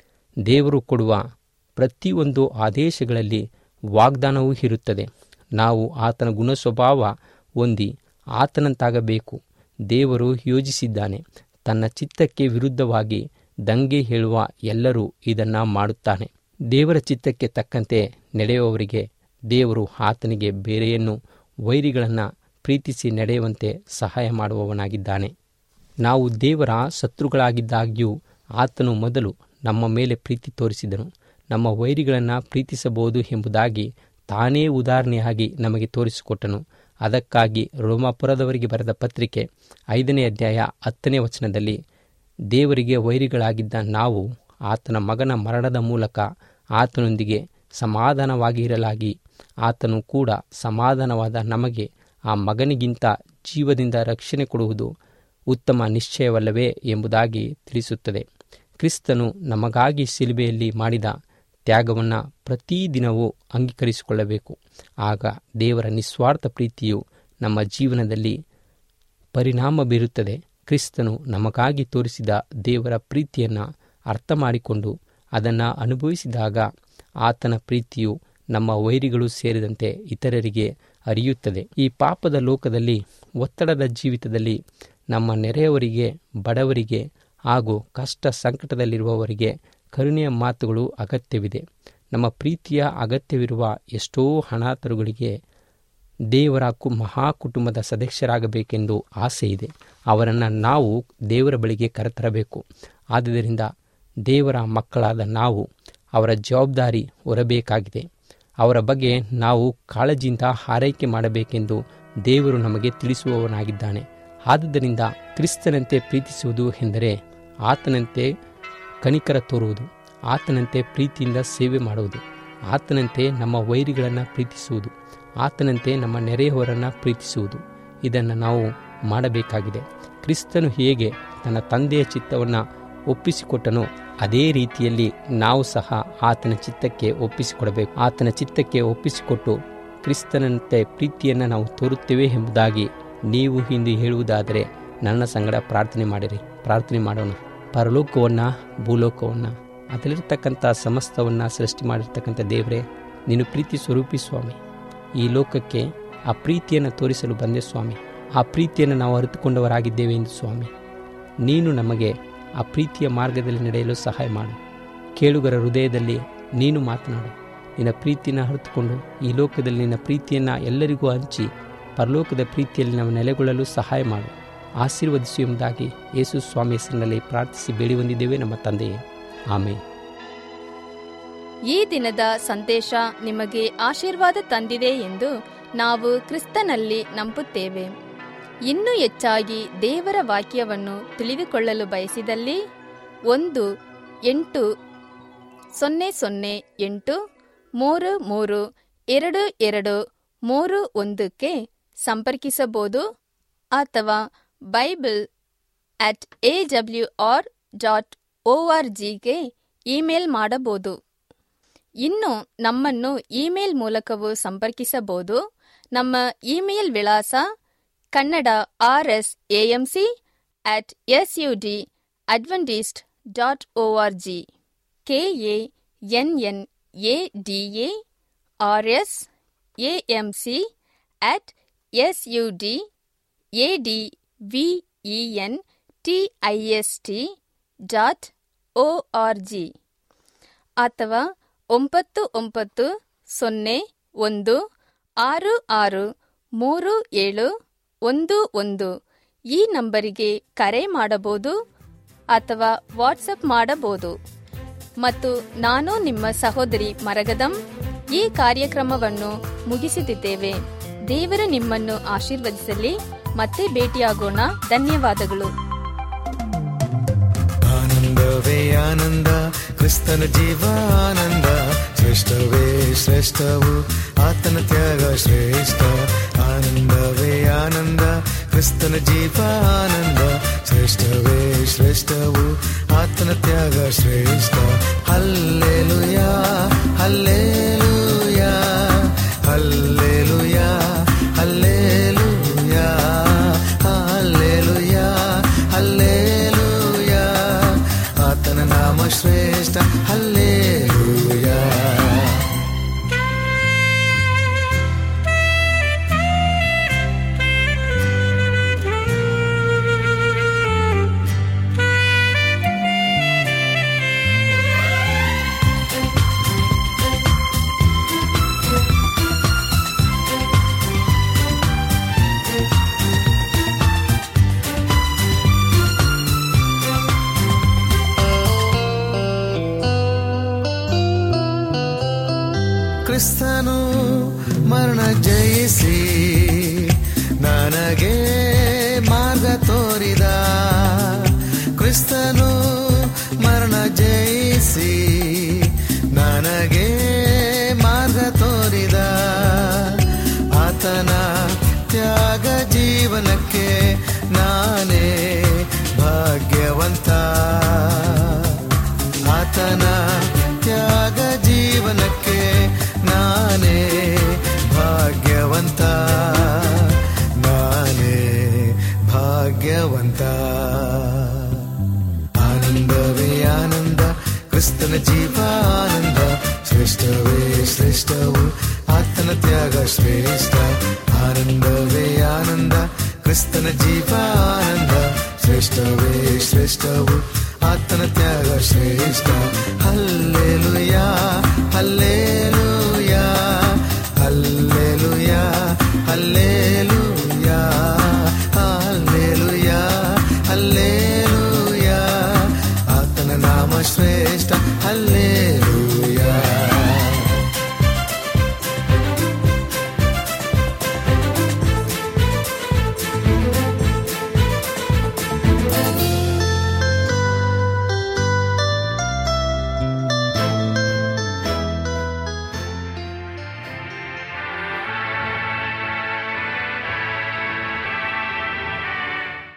ದೇವರು ಕೊಡುವ ಪ್ರತಿಯೊಂದು ಆದೇಶಗಳಲ್ಲಿ ವಾಗ್ದಾನವೂ ಇರುತ್ತದೆ ನಾವು ಆತನ ಗುಣಸ್ವಭಾವ ಹೊಂದಿ ಆತನಂತಾಗಬೇಕು ದೇವರು ಯೋಜಿಸಿದ್ದಾನೆ ತನ್ನ ಚಿತ್ತಕ್ಕೆ ವಿರುದ್ಧವಾಗಿ ದಂಗೆ ಹೇಳುವ ಎಲ್ಲರೂ ಇದನ್ನು ಮಾಡುತ್ತಾನೆ ದೇವರ ಚಿತ್ತಕ್ಕೆ ತಕ್ಕಂತೆ ನಡೆಯುವವರಿಗೆ ದೇವರು ಆತನಿಗೆ ಬೇರೆಯನ್ನು ವೈರಿಗಳನ್ನು ಪ್ರೀತಿಸಿ ನಡೆಯುವಂತೆ ಸಹಾಯ ಮಾಡುವವನಾಗಿದ್ದಾನೆ ನಾವು ದೇವರ ಶತ್ರುಗಳಾಗಿದ್ದಾಗ್ಯೂ ಆತನು ಮೊದಲು ನಮ್ಮ ಮೇಲೆ ಪ್ರೀತಿ ತೋರಿಸಿದನು ನಮ್ಮ ವೈರಿಗಳನ್ನು ಪ್ರೀತಿಸಬಹುದು ಎಂಬುದಾಗಿ ತಾನೇ ಉದಾಹರಣೆಯಾಗಿ ನಮಗೆ ತೋರಿಸಿಕೊಟ್ಟನು ಅದಕ್ಕಾಗಿ ರೋಮಾಪುರದವರಿಗೆ ಬರೆದ ಪತ್ರಿಕೆ ಐದನೇ ಅಧ್ಯಾಯ ಹತ್ತನೇ ವಚನದಲ್ಲಿ ದೇವರಿಗೆ ವೈರಿಗಳಾಗಿದ್ದ ನಾವು ಆತನ ಮಗನ ಮರಣದ ಮೂಲಕ ಆತನೊಂದಿಗೆ ಸಮಾಧಾನವಾಗಿ ಇರಲಾಗಿ ಆತನು ಕೂಡ ಸಮಾಧಾನವಾದ ನಮಗೆ ಆ ಮಗನಿಗಿಂತ ಜೀವದಿಂದ ರಕ್ಷಣೆ ಕೊಡುವುದು ಉತ್ತಮ ನಿಶ್ಚಯವಲ್ಲವೇ ಎಂಬುದಾಗಿ ತಿಳಿಸುತ್ತದೆ ಕ್ರಿಸ್ತನು ನಮಗಾಗಿ ಶಿಲುಬೆಯಲ್ಲಿ ಮಾಡಿದ ತ್ಯಾಗವನ್ನು ಪ್ರತಿದಿನವೂ ಅಂಗೀಕರಿಸಿಕೊಳ್ಳಬೇಕು ಆಗ ದೇವರ ನಿಸ್ವಾರ್ಥ ಪ್ರೀತಿಯು ನಮ್ಮ ಜೀವನದಲ್ಲಿ ಪರಿಣಾಮ ಬೀರುತ್ತದೆ ಕ್ರಿಸ್ತನು ನಮಗಾಗಿ ತೋರಿಸಿದ ದೇವರ ಪ್ರೀತಿಯನ್ನು ಅರ್ಥ ಮಾಡಿಕೊಂಡು ಅದನ್ನು ಅನುಭವಿಸಿದಾಗ ಆತನ ಪ್ರೀತಿಯು ನಮ್ಮ ವೈರಿಗಳು ಸೇರಿದಂತೆ ಇತರರಿಗೆ ಅರಿಯುತ್ತದೆ ಈ ಪಾಪದ ಲೋಕದಲ್ಲಿ ಒತ್ತಡದ ಜೀವಿತದಲ್ಲಿ ನಮ್ಮ ನೆರೆಯವರಿಗೆ ಬಡವರಿಗೆ ಹಾಗೂ ಕಷ್ಟ ಸಂಕಟದಲ್ಲಿರುವವರಿಗೆ ಕರುಣೆಯ ಮಾತುಗಳು ಅಗತ್ಯವಿದೆ ನಮ್ಮ ಪ್ರೀತಿಯ ಅಗತ್ಯವಿರುವ ಎಷ್ಟೋ ಅನಾಥರುಗಳಿಗೆ ದೇವರ ಕು ಮಹಾ ಕುಟುಂಬದ ಸದಸ್ಯರಾಗಬೇಕೆಂದು ಆಸೆ ಇದೆ ಅವರನ್ನು ನಾವು ದೇವರ ಬಳಿಗೆ ಕರೆತರಬೇಕು ಆದುದರಿಂದ ದೇವರ ಮಕ್ಕಳಾದ ನಾವು ಅವರ ಜವಾಬ್ದಾರಿ ಹೊರಬೇಕಾಗಿದೆ ಅವರ ಬಗ್ಗೆ ನಾವು ಕಾಳಜಿಯಿಂದ ಹಾರೈಕೆ ಮಾಡಬೇಕೆಂದು ದೇವರು ನಮಗೆ ತಿಳಿಸುವವನಾಗಿದ್ದಾನೆ ಆದುದರಿಂದ ಕ್ರಿಸ್ತನಂತೆ ಪ್ರೀತಿಸುವುದು ಎಂದರೆ ಆತನಂತೆ ಕನಿಕರ ತೋರುವುದು ಆತನಂತೆ ಪ್ರೀತಿಯಿಂದ ಸೇವೆ ಮಾಡುವುದು ಆತನಂತೆ ನಮ್ಮ ವೈರಿಗಳನ್ನು ಪ್ರೀತಿಸುವುದು ಆತನಂತೆ ನಮ್ಮ ನೆರೆಯವರನ್ನು ಪ್ರೀತಿಸುವುದು ಇದನ್ನು ನಾವು ಮಾಡಬೇಕಾಗಿದೆ ಕ್ರಿಸ್ತನು ಹೇಗೆ ತನ್ನ ತಂದೆಯ ಚಿತ್ತವನ್ನು ಒಪ್ಪಿಸಿಕೊಟ್ಟನೋ ಅದೇ ರೀತಿಯಲ್ಲಿ ನಾವು ಸಹ ಆತನ ಚಿತ್ತಕ್ಕೆ ಒಪ್ಪಿಸಿಕೊಡಬೇಕು ಆತನ ಚಿತ್ತಕ್ಕೆ ಒಪ್ಪಿಸಿಕೊಟ್ಟು ಕ್ರಿಸ್ತನಂತೆ ಪ್ರೀತಿಯನ್ನು ನಾವು ತೋರುತ್ತೇವೆ ಎಂಬುದಾಗಿ ನೀವು ಇಂದು ಹೇಳುವುದಾದರೆ ನನ್ನ ಸಂಗಡ ಪ್ರಾರ್ಥನೆ ಮಾಡಿರಿ ಪ್ರಾರ್ಥನೆ ಮಾಡೋಣ ಪರಲೋಕವನ್ನು ಭೂಲೋಕವನ್ನು ಅದರಲ್ಲಿರ್ತಕ್ಕಂಥ ಸಮಸ್ತವನ್ನು ಸೃಷ್ಟಿ ಮಾಡಿರ್ತಕ್ಕಂಥ ದೇವರೇ ನೀನು ಪ್ರೀತಿ ಸ್ವರೂಪಿ ಸ್ವಾಮಿ ಈ ಲೋಕಕ್ಕೆ ಆ ಪ್ರೀತಿಯನ್ನು ತೋರಿಸಲು ಬಂದೆ ಸ್ವಾಮಿ ಆ ಪ್ರೀತಿಯನ್ನು ನಾವು ಅರಿತುಕೊಂಡವರಾಗಿದ್ದೇವೆ ಎಂದು ಸ್ವಾಮಿ ನೀನು ನಮಗೆ ಆ ಪ್ರೀತಿಯ ಮಾರ್ಗದಲ್ಲಿ ನಡೆಯಲು ಸಹಾಯ ಮಾಡು ಕೇಳುಗರ ಹೃದಯದಲ್ಲಿ ನೀನು ಮಾತನಾಡು ನಿನ್ನ ಪ್ರೀತಿನ ಅರಿತುಕೊಂಡು ಈ ಲೋಕದಲ್ಲಿ ನಿನ್ನ ಪ್ರೀತಿಯನ್ನು ಎಲ್ಲರಿಗೂ ಹಂಚಿ ಪರಲೋಕದ ಪ್ರೀತಿಯಲ್ಲಿ ನಾವು ನೆಲೆಗೊಳ್ಳಲು ಸಹಾಯ ಮಾಡು ಆಶೀರ್ವದಿಸು ಎಂಬುದಾಗಿ ಯೇಸು ಸ್ವಾಮಿ ಹೆಸರಿನಲ್ಲಿ ಪ್ರಾರ್ಥಿಸಿ ಬೇಡಿ ಬಂದಿದ್ದೇವೆ ನಮ್ಮ ತಂದೆಯೇ ಆಮೇಲೆ ಈ ದಿನದ ಸಂದೇಶ ನಿಮಗೆ ಆಶೀರ್ವಾದ ತಂದಿದೆ ಎಂದು ನಾವು ಕ್ರಿಸ್ತನಲ್ಲಿ ನಂಬುತ್ತೇವೆ ಇನ್ನೂ ಹೆಚ್ಚಾಗಿ ದೇವರ ವಾಕ್ಯವನ್ನು ತಿಳಿದುಕೊಳ್ಳಲು ಬಯಸಿದಲ್ಲಿ ಒಂದು ಎಂಟು ಸೊನ್ನೆ ಸೊನ್ನೆ ಎಂಟು ಮೂರು ಮೂರು ಎರಡು ಎರಡು ಮೂರು ಒಂದಕ್ಕೆ ಸಂಪರ್ಕಿಸಬಹುದು ಅಥವಾ Bible at A W R dot O R ಜಿಗೆ ಇಮೇಲ್ ಮಾಡಬಹುದು ಇನ್ನು ನಮ್ಮನ್ನು ಇಮೇಲ್ ಮೂಲಕವೂ ಸಂಪರ್ಕಿಸಬಹುದು ನಮ್ಮ ಇಮೇಲ್ ವಿಳಾಸ Kannada R S AMC at S U D Adventist dot O R G K A N N A D A R S AM C at S U D A D V E N T I S T dot O R G ಅಥವಾ ಒಂಬತ್ತು ಒಂಬತ್ತು ಸೊನ್ನೆ ಒಂದು ಆರು ಆರು ಮೂರು ಏಳು ಒಂದು ಒಂದು ಈ ನಂಬರಿಗೆ ಕರೆ ಮಾಡಬಹುದು ಅಥವಾ ವಾಟ್ಸಪ್ ಮಾಡಬಹುದು ಮತ್ತು ನಾನು ನಿಮ್ಮ ಸಹೋದರಿ ಮರಗದಂ ಈ ಕಾರ್ಯಕ್ರಮವನ್ನು ಮುಗಿಸುತ್ತಿದ್ದೇವೆ ದೇವರು ನಿಮ್ಮನ್ನು ಆಶೀರ್ವದಿಸಲಿ ಮತ್ತೆ ಭೇಟಿಯಾಗೋಣ ಧನ್ಯವಾದಗಳು ಆನಂದವೇ ಆನಂದ ಕ್ರಿಸ್ತನ ಜೀವಾನಂದ ಶ್ರೇಷ್ಠವೇ ಶ್ರೇಷ್ಠವು ಆತನ ತ್ಯಾಗ ಶ್ರೇಷ್ಠ ಆನಂದವೇ ಆನಂದ ಕ್ರಿಸ್ತನ ಜೀವಾನಂದ ಶ್ರೇಷ್ಠವೇ ಶ್ರೇಷ್ಠವು ಆತನ ತ್ಯಾಗ ಶ್ರೇಷ್ಠ ಹಲ್ಲೆಲುಯಾ ಹಲ್ಲೆಲುಯಾ ಹಲ್ಲೆಲುಯಾ ಹಲ್ಲೆಲುಯಾ ಹಲ್ಲೆಲುಯಾ ಹಲ್ಲೆಲುಯಾ ಆತನ ನಾಮ ಶ್ರೇಷ್ಠ ಹಲ್ಲೆಲುಯಾ ಕ್ರಿಸ್ತನು ಮರಣ ಜಯಿಸಿ ನನಗೆ ಮಾರ್ಗ ತೋರಿದ ಕ್ರಿಸ್ತನು ಮರಣ ಜಯಿಸಿ ನನಗೆ ಮಾರ್ಗ ತೋರಿದ ಆತನ ತ್ಯಾಗ ಜೀವನಕ್ಕೆ ನಾನೇ ಭಾಗ್ಯವಂತ ಆತನ ತ್ಯಾಗ ಜೀವನಕ್ಕೆ ನಾನೇ ಭಾಗ್ಯವಂತ ನಾನೇ ಭಾಗ್ಯವಂತ ಆನಂದವೇ ಆನಂದ ಕ್ರಿಸ್ತನ ಜೀವಾನಂದ ಶ್ರೇಷ್ಠವೇ ಶ್ರೇಷ್ಠವು ಆತನ ತ್ಯಾಗ ಶ್ರೇಷ್ಠ ಆನಂದವೇ ಆನಂದ ಕ್ರಿಸ್ತನ ಜೀವಾನಂದ ಶ್ರೇಷ್ಠವೇ ಶ್ರೇಷ್ಠವು ಆತನ ತ್ಯಾಗ ಶ್ರೇಷ್ಠ ಹಲ್ಲೆಲುಯಾ ಹಲ್ಲೆಲುಯಾ